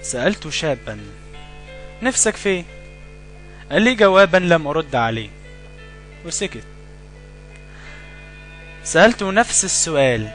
سألت شابا نفسك في إيه؟ قال لي جوابا لم أرد عليه وسكت سألته نفس السؤال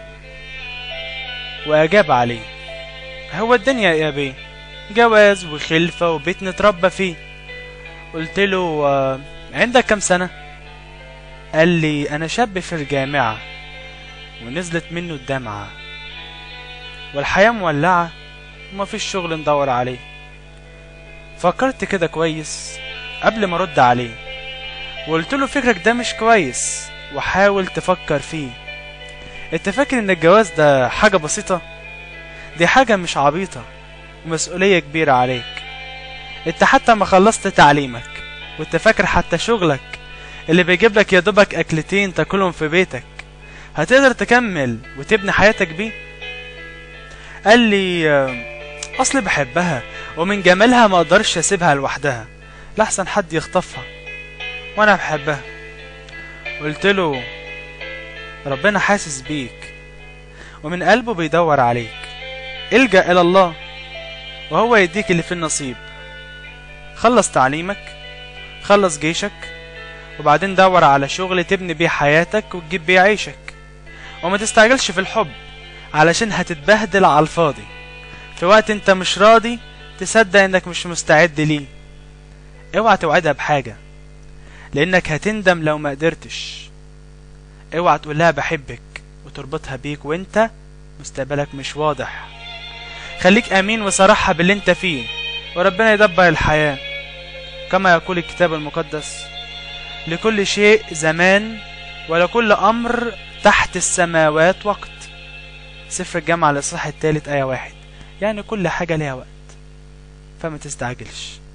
وأجاب عليه هو الدنيا يا بيه جواز وخلفة وبيت نتربى فيه قلت له آه، عندك كم سنة قال لي أنا شاب في الجامعة ونزلت منه الدمعة والحياة مولعة ومفيش شغل ندور عليه فكرت كده كويس قبل ما ارد عليه وقلت له فكرك ده مش كويس وحاول تفكر فيه انت فاكر ان الجواز ده حاجة بسيطة دي حاجة مش عبيطة ومسؤولية كبيرة عليك انت حتى ما خلصت تعليمك وانت فاكر حتى شغلك اللي بيجيب لك يا دوبك اكلتين تاكلهم في بيتك هتقدر تكمل وتبني حياتك بيه قال لي آه، اصلي بحبها ومن جمالها ما اقدرش اسيبها لوحدها لحسن حد يخطفها وانا بحبها قلت له ربنا حاسس بيك ومن قلبه بيدور عليك الجأ الى الله وهو يديك اللي في النصيب خلص تعليمك خلص جيشك وبعدين دور على شغل تبني بيه حياتك وتجيب بيه عيشك وما تستعجلش في الحب علشان هتتبهدل على الفاضي في وقت انت مش راضي تصدق انك مش مستعد ليه اوعى توعدها بحاجة لانك هتندم لو ما قدرتش اوعى تقول لها بحبك وتربطها بيك وانت مستقبلك مش واضح خليك امين وصراحة باللي انت فيه وربنا يدبر الحياة كما يقول الكتاب المقدس لكل شيء زمان ولكل امر تحت السماوات وقت سفر الجامعة الإصحاح الثالث آية واحد يعني كل حاجة ليها وقت فما تستعجلش